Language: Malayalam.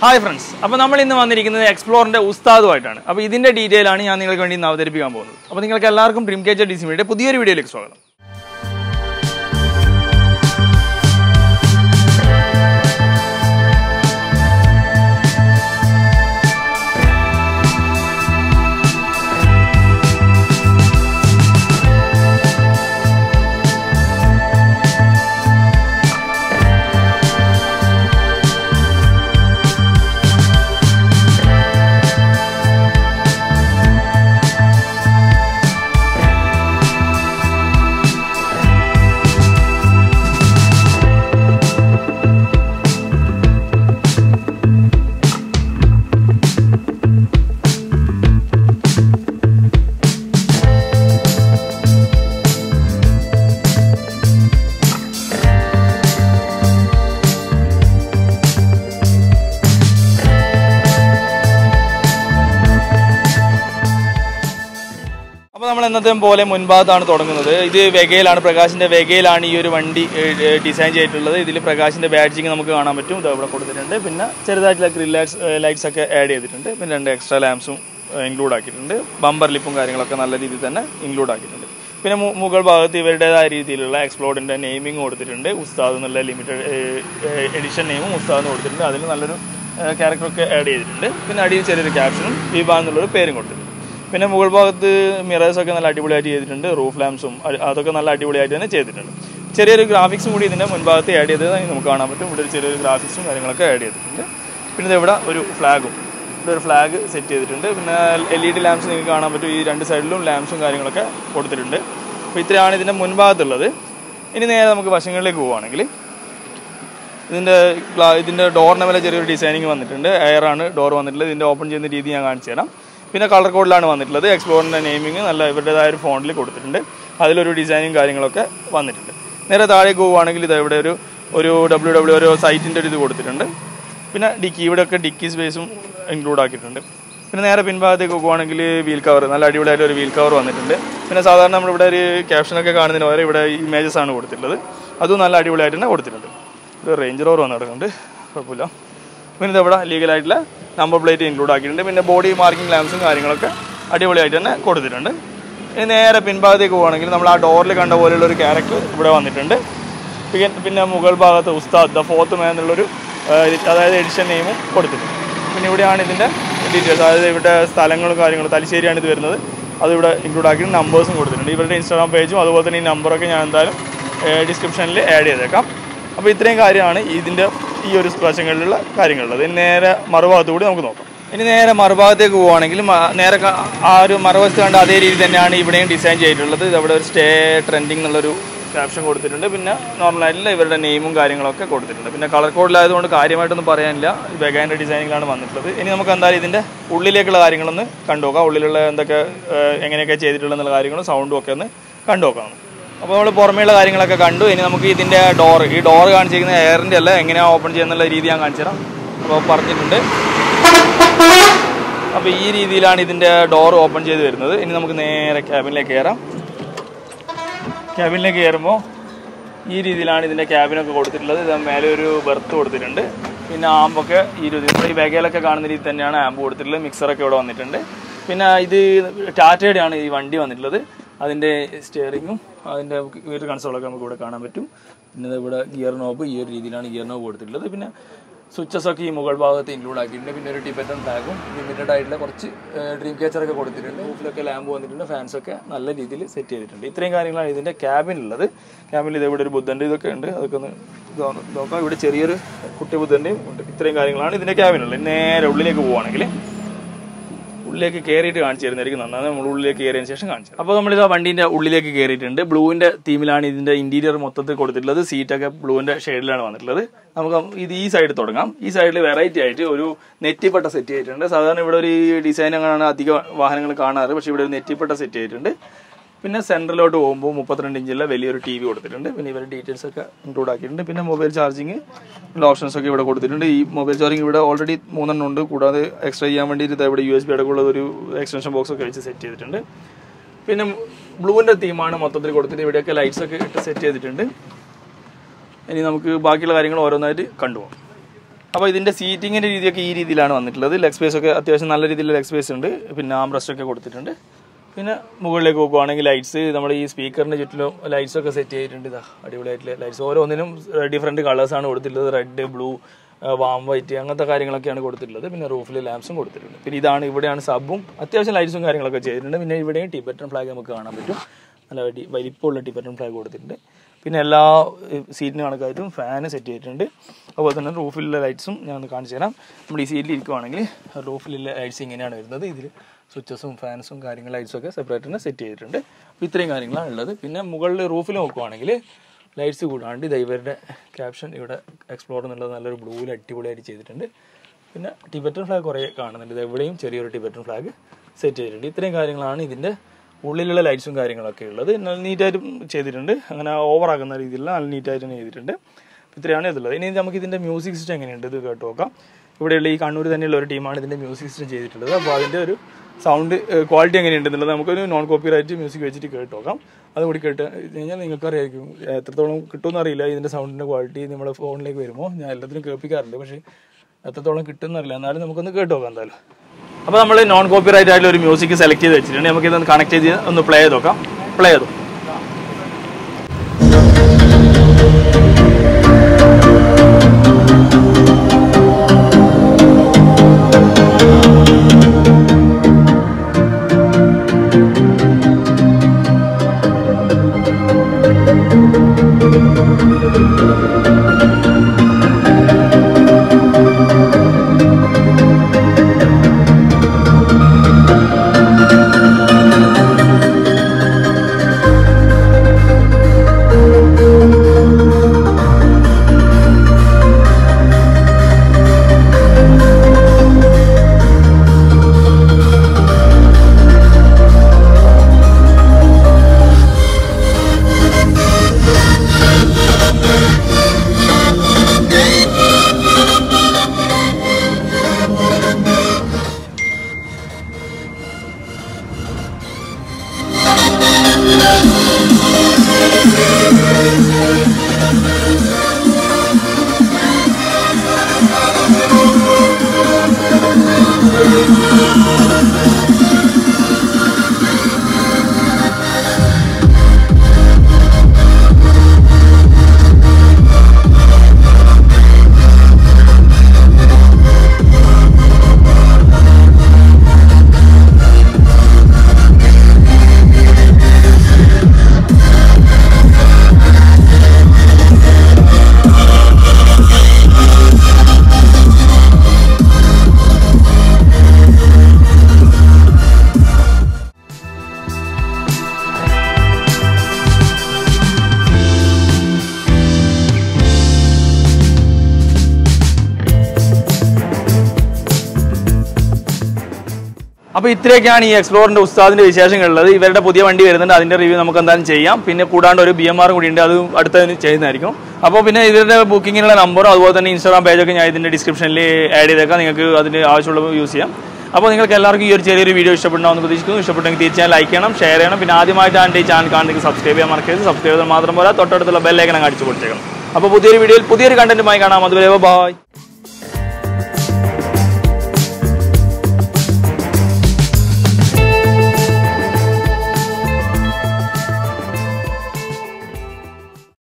ഹായ് ഫ്രണ്ട്സ് അപ്പോൾ നമ്മൾ ഇന്ന് വന്നിരിക്കുന്നത് എക്സ്പ്ലോറിന്റെ ഉസ്താദുമായിട്ടാണ് അപ്പോൾ ഇതിന്റെ ഡീറ്റെയിൽ ആണ് ഞാൻ നിങ്ങൾക്ക് വേണ്ടി ഇന്ന് അവതരിപ്പിക്കാൻ പോകുന്നത് അപ്പോൾ നിങ്ങൾക്ക് എല്ലാവർക്കും ഡ്രീം കേച്ചർ ഡി സിമിയുടെ പുതിയൊരു വീഡിയോയിലേക്ക് സ്വാഗതം അപ്പോൾ നമ്മൾ എന്നത്തെ പോലെ മുൻഭാഗത്താണ് തുടങ്ങുന്നത് ഇത് വെഗയിലാണ് പ്രകാശിന്റെ വെഗയിലാണ് ഈ ഒരു വണ്ടി ഡിസൈൻ ചെയ്തിട്ടുള്ളത് ഇതിൽ പ്രകാശിന്റെ ബാഡ്ജിങ് നമുക്ക് കാണാൻ പറ്റും ഇത് ഇവിടെ കൊടുത്തിട്ടുണ്ട് പിന്നെ ചെറുതായിട്ടുള്ള ഗ്രിൽ ലൈറ്റ്സ് ഒക്കെ ആഡ് ചെയ്തിട്ടുണ്ട് പിന്നെ രണ്ട് എക്സ്ട്രാ ലാംപ്സും ഇൻക്ലൂഡ് ആക്കിയിട്ടുണ്ട് ബമ്പർ ലിപ്പും കാര്യങ്ങളൊക്കെ നല്ല രീതിയിൽ തന്നെ ഇൻക്ലൂഡ് ആക്കിയിട്ടുണ്ട് പിന്നെ മു- മുകൾ ഭാഗത്ത് ഇവരുടേതായ രീതിയിലുള്ള എക്സ്പ്ലോഡിന്റെ നെയിമിംഗ് കൊടുത്തിട്ടുണ്ട് ഉസ്താദ് എന്നുള്ള ലിമിറ്റഡ് എഡിഷൻ നെയിമും ഉസ്താദ് എന്ന് കൊടുത്തിട്ടുണ്ട് അതിൽ നല്ലൊരു ക്യാരക്ടറൊക്കെ ആഡ് ചെയ്തിട്ടുണ്ട് പിന്നെ അടിയിൽ ചെറിയൊരു ക്യാപ്ഷനും വിബ എന്നുള്ളൊരു പേരും കൊടുത്തിട്ടുണ്ട് പിന്നെ മുകൾ ഭാഗത്ത് മിറേഴ്സ് ഒക്കെ നല്ല അടിപൊളിയായിട്ട് ചെയ്തിട്ടുണ്ട് റൂഫ് ലാംപ്സും അതൊക്കെ നല്ല അടിപൊളിയായിട്ട് തന്നെ ചെയ്തിട്ടുണ്ട് ചെറിയൊരു ഗ്രാഫിക്സും കൂടി ഇതിന്റെ മുൻഭാഗത്ത് ആഡ് ചെയ്തത് നമുക്ക് കാണാൻ പറ്റും ഇവിടെ ഒരു ചെറിയൊരു ഗ്രാഫിക്സും കാര്യങ്ങളൊക്കെ ആഡ് ചെയ്തിട്ടുണ്ട് പിന്നെ ഇത് ഇവിടെ ഒരു ഫ്ലാഗും ഇവിടെ ഒരു ഫ്ലാഗ് സെറ്റ് ചെയ്തിട്ടുണ്ട് പിന്നെ എൽ ഇ ഡി ലാംപ്സ് നിങ്ങൾക്ക് കാണാൻ പറ്റും ഈ രണ്ട് സൈഡിലും ലാംപ്സും കാര്യങ്ങളൊക്കെ കൊടുത്തിട്ടുണ്ട് അപ്പോൾ ഇത്രയാണ് ഇതിന്റെ മുൻഭാഗത്തുള്ളത് ഇനി നേരെ നമുക്ക് വശങ്ങളിലേക്ക് പോവുകയാണെങ്കിൽ ഇതിന്റെ ഗ്ലാ- ഇതിന്റെ ഡോറിന് മേലെ ചെറിയൊരു ഡിസൈനിങ് വന്നിട്ടുണ്ട് എയർ ആണ് ഡോർ വന്നിട്ടുള്ളത് ഇതിന്റെ ഓപ്പൺ ചെയ്യുന്ന രീതി ഞാൻ കാണിച്ചു തരാം പിന്നെ കളർ കോഡിലാണ് വന്നിട്ടുള്ളത് എക്സ്പ്ലോറിന്റെ നെയിമിങ് നല്ല ഇവരുടേതായ ഒരു ഫോണിൽ കൊടുത്തിട്ടുണ്ട് അതിലൊരു ഡിസൈനും കാര്യങ്ങളൊക്കെ വന്നിട്ടുണ്ട് നേരെ താഴേക്ക് പോവുകയാണെങ്കിൽ ഇത് ഇവിടെ ഒരു ഒരു ഡബ്ല്യൂ ഡബ്ല്യൂ ഒരു സൈറ്റിന്റെ ഒരു ഇത് കൊടുത്തിട്ടുണ്ട് പിന്നെ ഡിക്കി ഇവിടെയൊക്കെ ഡിക്കി സ്പേസും ഇൻക്ലൂഡ് ആക്കിയിട്ടുണ്ട് പിന്നെ നേരെ പിൻഭാഗത്തേക്ക് പോകുവാണെങ്കിൽ വീൽ കവർ നല്ല അടിപൊളിയായിട്ട് ഒരു വീൽ കവർ വന്നിട്ടുണ്ട് പിന്നെ സാധാരണ നമ്മളിവിടെ ഒരു ക്യാപ്ഷനൊക്കെ കാണുന്നതിന് പകരം ഇവിടെ ഇമേജസ് ആണ് കൊടുത്തിട്ടുള്ളത് അതും നല്ല അടിപൊളിയായിട്ട് തന്നെ കൊടുത്തിട്ടുണ്ട് ഒരു റേഞ്ച് റോവർ വന്ന് കിടക്കുന്നുണ്ട് കുഴപ്പമില്ല പിന്നെ ഇതവിടെ ലീഗലായിട്ടുള്ള നമ്പർ പ്ലേറ്റ് ഇൻക്ലൂഡ് ആക്കിയിട്ടുണ്ട് പിന്നെ ബോഡി മാർക്കിംഗ് ലാംപ്സും കാര്യങ്ങളൊക്കെ അടിപൊളിയായിട്ട് തന്നെ കൊടുത്തിട്ടുണ്ട് ഇനി നേരെ പിൻഭാഗത്തേക്ക് പോവുകയാണെങ്കിൽ നമ്മൾ ആ ഡോറിൽ കണ്ട പോലെയുള്ള ഒരു ക്യാരക്ടർ ഇവിടെ വന്നിട്ടുണ്ട് പിന്നെ പിന്നെ മുകൾ ഭാഗത്ത് ഉസ്താദ് ദ ഫോർത്ത് മാൻ എന്നുള്ളൊരു ആ, അതായത് എഡിഷൻ നെയിമും കൊടുത്തിട്ടുണ്ട് പിന്നെ ഇവിടെയാണ് ഇതിൻ്റെ ഡീറ്റെയിൽസ് അതായത് ഇവിടെ സ്ഥലങ്ങളും കാര്യങ്ങളും തലശ്ശേരിയാണ് ഇത് വരുന്നത് അതിവിടെ ഇൻക്ലൂഡ് ആക്കി നമ്പേഴ്സും കൊടുത്തിട്ടുണ്ട് ഇവരുടെ ഇൻസ്റ്റാഗ്രാം പേജും അതുപോലെ തന്നെ ഈ നമ്പറൊക്കെ ഞാൻ എന്തായാലും ഡിസ്ക്രിപ്ഷനിൽ ആഡ് ചെയ്തേക്കാം അപ്പോൾ ഇത്രയും കാര്യമാണ് ഇതിൻ്റെ ഈ ഒരു വശങ്ങളിലുള്ള കാര്യങ്ങളുള്ളത് ഇനി നേരെ മറുഭാഗത്തുകൂടി നമുക്ക് നോക്കാം ഇനി നേരെ മറുഭാഗത്തേക്ക് പോവുകയാണെങ്കിൽ മ- നേരെ ക- ആ ഒരു മറുവശത്ത് കണ്ട അതേ രീതി തന്നെയാണ് ഇവിടെയും ഡിസൈൻ ചെയ്തിട്ടുള്ളത് ഇത് അവിടെ ഒരു സ്റ്റേ ട്രെൻഡിങ് എന്നുള്ളൊരു ക്യാപ്ഷൻ കൊടുത്തിട്ടുണ്ട് പിന്നെ നോർമലായിട്ടുള്ള ഇവരുടെ നെയിമും കാര്യങ്ങളൊക്കെ കൊടുത്തിട്ടുണ്ട് പിന്നെ കളർ കോഡിലായതുകൊണ്ട് കാര്യമായിട്ടൊന്നും പറയാനില്ല ബെഗാൻ്റെ ഡിസൈനിങ്ങിലാണ് വന്നിട്ടുള്ളത് ഇനി നമുക്ക് എന്തായാലും ഇതിൻ്റെ ഉള്ളിലേക്കുള്ള കാര്യങ്ങളൊന്ന് കണ്ടുനോക്കാം ഉള്ളിലുള്ള എന്തൊക്കെ ഏഹ്, എങ്ങനെയൊക്കെ ചെയ്തിട്ടുള്ള കാര്യങ്ങളും സൗണ്ടും ഒക്കെ ഒന്ന് കണ്ടുനോക്കാം അപ്പോൾ നമ്മൾ പുറമേയുള്ള കാര്യങ്ങളൊക്കെ കണ്ടു ഇനി നമുക്ക് ഇതിൻ്റെ ഡോർ ഈ ഡോർ കാണിച്ചിരിക്കുന്ന എയറിൻ്റെ അല്ല എങ്ങനെയാണ് ഓപ്പൺ ചെയ്യുന്നുള്ള രീതി ഞാൻ കാണിച്ചു തരാം അപ്പോൾ പറഞ്ഞിട്ടുണ്ട് അപ്പോൾ ഈ രീതിയിലാണ് ഇതിൻ്റെ ഡോർ ഓപ്പൺ ചെയ്ത് വരുന്നത് ഇനി നമുക്ക് നേരെ ക്യാബിനിലേക്ക് കയറാം ക്യാബിനിലേക്ക് കയറുമ്പോൾ ഈ രീതിയിലാണ് ഇതിൻ്റെ ക്യാബിനൊക്കെ കൊടുത്തിട്ടുള്ളത് ഇത് മേലെ ഒരു ബെർത്ത് കൊടുത്തിട്ടുണ്ട് പിന്നെ ആമ്പൊക്കെ ഈ രീതി നമ്മുടെ ഈ ബാഗയിലൊക്കെ കാണുന്ന രീതി തന്നെയാണ് ആമ്പ് കൊടുത്തിട്ടുള്ളത് മിക്സറൊക്കെ ഇവിടെ വന്നിട്ടുണ്ട് പിന്നെ ഇത് ടാറ്റയുടെ ആണ് ഈ വണ്ടി വന്നിട്ടുള്ളത് അതിൻ്റെ സ്റ്റിയറിങ്ങും അതിൻ്റെ ഗിയർ കൺസോളൊക്കെ നമുക്ക് ഇവിടെ കാണാൻ പറ്റും പിന്നെ ദേ ഇവിടെ ഗിയർ നോബ് ഈ ഒരു രീതിയിലാണ് ഗിയർ നോബ് കൊടുത്തിട്ടുള്ളത് പിന്നെ സ്വിച്ചസ് ഒക്കെ ഈ മുകൾ ഭാഗത്ത് ഇൻക്ലൂഡ് ആക്കിയിട്ടുണ്ട് പിന്നെ ഒരു ടിബറ്റൻ ടാഗും ലിമിറ്റഡ് ആയിട്ടുള്ള കുറച്ച് ഡ്രീം കേച്ചർ ഒക്കെ കൊടുത്തിട്ടുണ്ട് റൂഫിലൊക്കെ ലാമ്പ് വന്നിട്ടുണ്ട് ഫാൻസ് ഒക്കെ നല്ല രീതിയിൽ സെറ്റ് ചെയ്തിട്ടുണ്ട് ഇത്രയും കാര്യങ്ങളാണ് ഇതിന്റെ ക്യാബിനുള്ളത് ക്യാബിനിൽ ഇത് ഇവിടെ ഒരു ബുദ്ധൻ്റെ ഇതൊക്കെ ഉണ്ട് അതൊക്കെ ഒന്ന് ഇത് നോക്കാം ഇവിടെ ചെറിയൊരു കുട്ടി ബുദ്ധൻ്റെയും ഉണ്ട് ഇത്രയും കാര്യങ്ങളാണ് ഇതിന്റെ ക്യാബിനുള്ളത് ഇനി നേരെ ഉള്ളിലേക്ക് പോവുകയാണെങ്കിൽ ഉള്ളിലേക്ക് കയറിയിട്ട് കാണിച്ചു തരുന്നതായിരിക്കും നന്നാണ് നമ്മൾ ഉള്ളിലേക്ക് കയറിയതിന് ശേഷം കാണിച്ചു അപ്പോൾ നമ്മൾ ഇത് വണ്ടീൻ്റെ ഉള്ളിലേക്ക് കയറിയിട്ടുണ്ട് ബ്ലൂവിൻ്റെ തീമിലാണ് ഇതിൻ്റെ ഇന്റീരിയർ മൊത്തത്തിൽ കൊടുത്തിട്ടുള്ളത് സീറ്റൊക്കെ ബ്ലൂവിൻ്റെ ഷെയ്ഡിലാണ് വന്നിട്ടുള്ളത് നമുക്ക് ഇത് ഈ സൈഡ് തുടങ്ങാം ഈ സൈഡിൽ വെറൈറ്റി ആയിട്ട് ഒരു നെറ്റിപ്പട്ട സെറ്റ് ചെയ്തിട്ടുണ്ട് സാധാരണ ഇവിടെ ഒരു ഡിസൈൻ അങ്ങനെയാണ് അധിക വാഹനങ്ങൾ കാണാറ് പക്ഷേ ഇവിടെ ഒരു നെറ്റിപ്പട്ട സെറ്റ് ചെയ്തിട്ടുണ്ട് പിന്നെ സെൻട്രലോട്ട് പോകുമ്പോൾ മുപ്പത്തിരണ്ട് ഇഞ്ചുള്ള വലിയൊരു ടി വി കൊടുത്തിട്ടുണ്ട് പിന്നെ ഇവരുടെ ഡീറ്റെയിൽസ് ഒക്കെ ഇൻക്ലൂഡ് ആക്കിയിട്ടുണ്ട് പിന്നെ മൊബൈൽ ചാർജിങ് ഓപ്ഷൻസ് ഒക്കെ ഇവിടെ കൊടുത്തിട്ടുണ്ട് ഈ മൊബൈൽ ചാർജിങ് ഇവിടെ ഓൾറെഡി മൂന്നെണ്ണം ഉണ്ട് കൂടാതെ എക്സ്ട്രാ ചെയ്യാൻ വേണ്ടിയിട്ട് ദാ ഇവിടെ യു എസ് ബി അടക്കമുള്ള ഒരു എക്സ്റ്റൻഷൻ ബോക്സ് ഒക്കെ വെച്ച് സെറ്റ് ചെയ്തിട്ടുണ്ട് പിന്നെ ബ്ലൂവിൻ്റെ തീമാണ് മൊത്തത്തിൽ കൊടുത്തിട്ട് ഇവിടെയൊക്കെ ലൈറ്റ്സ് ഒക്കെ ഇട്ട് സെറ്റ് ചെയ്തിട്ടുണ്ട് ഇനി നമുക്ക് ബാക്കിയുള്ള കാര്യങ്ങൾ ഓരോന്നായിട്ട് കണ്ടുപോകാം അപ്പോൾ ഇതിന്റെ സീറ്റിങ്ങിന്റെ രീതിയൊക്കെ ഈ രീതിയിലാണ് വന്നിട്ടുള്ളത് ലെഗ് സ്പേസ് ഒക്കെ അത്യാവശ്യം നല്ല രീതിയിൽ ലെഗ് സ്പേസ് ഉണ്ട് പിന്നെ ആംബ്രസ്റ്റ് ഒക്കെ കൊടുത്തിട്ടുണ്ട് പിന്നെ മുകളിലേക്ക് നോക്കുവാണെങ്കിൽ ലൈറ്റ്സ് നമ്മുടെ ഈ സ്പീക്കറിന്റെ ചുറ്റിലും ലൈറ്റ്സ് ഒക്കെ സെറ്റ് ചെയ്തിട്ടുണ്ട് ഇതാ അടിപൊളിയായിട്ടുള്ള ലൈറ്റ്സ് ഓരോന്നിനും ഡിഫറെന്റ് കളേഴ്സ് ആണ് കൊടുത്തിട്ടുള്ളത് റെഡ് ബ്ലൂ വാം വൈറ്റ് അങ്ങനത്തെ കാര്യങ്ങളൊക്കെയാണ് കൊടുത്തിട്ടുള്ളത് പിന്നെ റൂഫിൽ ലാംപ്സും കൊടുത്തിട്ടുണ്ട് പിന്നെ ഇതാണ് ഇവിടെയാണ് സബും അത്യാവശ്യം ലൈറ്റ്സും കാര്യങ്ങളൊക്കെ ചെയ്തിട്ടുണ്ട് പിന്നെ ഇവിടെയും ടിബറ്റൻ ഫ്ലാഗ് നമുക്ക് കാണാൻ പറ്റും നല്ല വലി- വലിപ്പമുള്ള ടിബറ്റൻ ഫ്ലാഗ് കൊടുത്തിട്ടുണ്ട് പിന്നെ എല്ലാ സീറ്റിന് കണക്കായിട്ടും ഫാന് സെറ്റ് ചെയ്തിട്ടുണ്ട് അതുപോലെ തന്നെ റൂഫിലുള്ള ലൈറ്റ്സും ഞാൻ ഒന്ന് കാണിച്ചു തരാം നമ്മൾ ഈ സീറ്റിൽ ഇരിക്കുവാണെങ്കിൽ റൂഫിലുള്ള ലൈറ്റ്സ് ഇങ്ങനെയാണ് വരുന്നത് ഇതിൽ സ്വിച്ചസും ഫാൻസും കാര്യങ്ങൾ ലൈറ്റ്സും ഒക്കെ സെപ്പറേറ്റ് തന്നെ സെറ്റ് ചെയ്തിട്ടുണ്ട് അപ്പോൾ ഇത്രയും കാര്യങ്ങളാണ് ഉള്ളത് പിന്നെ മുകളിൽ റൂഫിൽ നോക്കുവാണെങ്കിൽ ലൈറ്റ്സ് കൂടാണ്ട് ഇത് ഇവരുടെ ക്യാപ്ഷൻ ഇവിടെ എക്സ്പ്ലോർ എന്നുള്ളത് നല്ലൊരു ബ്ലൂവിൽ അടിപൊളിയായിട്ട് ചെയ്തിട്ടുണ്ട് പിന്നെ ടിബറ്റൻ ഫ്ലാഗ് കുറേ കാണുന്നുണ്ട് ഇത് എവിടെയും ചെറിയൊരു ടിബറ്റൻ ഫ്ലാഗ് സെറ്റ് ചെയ്തിട്ടുണ്ട് ഇത്രയും കാര്യങ്ങളാണ് ഇതിൻ്റെ ഉള്ളിലുള്ള ലൈറ്റ്സും കാര്യങ്ങളൊക്കെ ഉള്ളത് നല്ല നീറ്റായിട്ടും ചെയ്തിട്ടുണ്ട് അങ്ങനെ ഓവർ ആകുന്ന രീതിയിലുള്ള നല്ല നീറ്റായിട്ട് തന്നെ ചെയ്തിട്ടുണ്ട് ഇത്രയാണ് ഇതുള്ളത് ഇനി നമുക്ക് ഇതിൻ്റെ മ്യൂസിക് സിസ്റ്റം എങ്ങനെയുണ്ട് ഇത് കേട്ട് നോക്കാം ഇവിടെയുള്ള ഈ കണ്ണൂർ തന്നെയുള്ള ഒരു ടീമാണ് ഇതിൻ്റെ മ്യൂസിക് സിസ്റ്റം ചെയ്തിട്ടുള്ളത് അപ്പോൾ അതിൻ്റെ ഒരു സൗണ്ട് ക്വാളിറ്റി എങ്ങനെയുണ്ടെന്നുള്ളത് നമുക്കൊരു നോൺ കോപ്പി റൈറ്റ് മ്യൂസിക് വെച്ചിട്ട് കേട്ട് നോക്കാം അതും കൂടി കേട്ട് കഴിഞ്ഞാൽ നിങ്ങൾക്ക് അറിയായിരിക്കും എത്രത്തോളം കിട്ടുമെന്ന് അറിയില്ല ഇതിൻ്റെ സൗണ്ടിൻ്റെ ക്വാളിറ്റി നമ്മുടെ ഫോണിലേക്ക് വരുമ്പോൾ ഞാൻ എല്ലാത്തിനും കേൾപ്പിക്കാറുണ്ട് പക്ഷേ എത്രത്തോളം കിട്ടുമെന്നറിയില്ല എന്നാലും നമുക്കൊന്ന് കേട്ട് നോക്കാം എന്തായാലും അപ്പോൾ നമ്മൾ നോൺ കോപ്പി റൈറ്റ് ആയിട്ടുള്ള ഒരു മ്യൂസിക് സെലക്ട് ചെയ്ത് വെച്ചിട്ടുണ്ട് നമുക്ക് ഇതൊന്ന് കണക്ട് ചെയ്ത് ഒന്ന് പ്ലേ ചെയ്ത് നോക്കാം പ്ലേ ചെയ്തു അപ്പോൾ ഇത്രയൊക്കെയാണ് ഈ എക്സ്പ്ലോറിന്റെ ഉസ്താദിന്റെ വിശേഷങ്ങളുള്ളത് ഇവരുടെ പുതിയ വണ്ടി വരുന്നുണ്ട് അതിന്റെ റിവ്യൂ നമുക്ക് എന്തായാലും ചെയ്യാം പിന്നെ കൂടാണ്ട് ഒരു ബി എം ആർ കൂടി ഉണ്ട് അത് അടുത്തതിന് ചെയ്യുന്നതായിരിക്കും അപ്പോൾ പിന്നെ ഇവരുടെ ബുക്കിങ്ങിനുള്ള നമ്പറും അതുപോലെ തന്നെ ഇൻസ്റ്റാഗ്രാം പേജൊക്കെ ഞാൻ ഇതിന്റെ ഡിസ്ക്രിപ്ഷനിൽ ആഡ് ചെയ്തേക്കാം നിങ്ങൾക്ക് അതിന് ആവശ്യമുള്ള യൂസ് ചെയ്യാം അപ്പോൾ നിങ്ങൾക്ക് എല്ലാവർക്കും ഈ ഒരു ചെറിയൊരു വീഡിയോ ഇഷ്ടപ്പെടണമെന്ന് പ്രതീക്ഷിക്കുന്നു ഇഷ്ടപ്പെട്ടെങ്കിൽ തീർച്ചയായും ലൈക്ക് ചെയ്യണം ഷെയർ ചെയ്യണം പിന്നെ ആദ്യമായിട്ടാണ് ഈ ചാനൽ കാണുന്നെങ്കിൽ സബ്സ്ക്രൈബ് ചെയ്യാൻ മറക്കരുത് സബ്സ്ക്രൈബ് ചെയ്താൽ മാത്രം പോരാ തൊട്ടടുത്തുള്ള ബെല്ലൈക്കനം അടിച്ചു കൊടുത്തേക്കണം അപ്പോൾ പുതിയൊരു വീഡിയോയിൽ പുതിയൊരു കണ്ടന്റുമായി കാണാം അതുവരെ ബൈ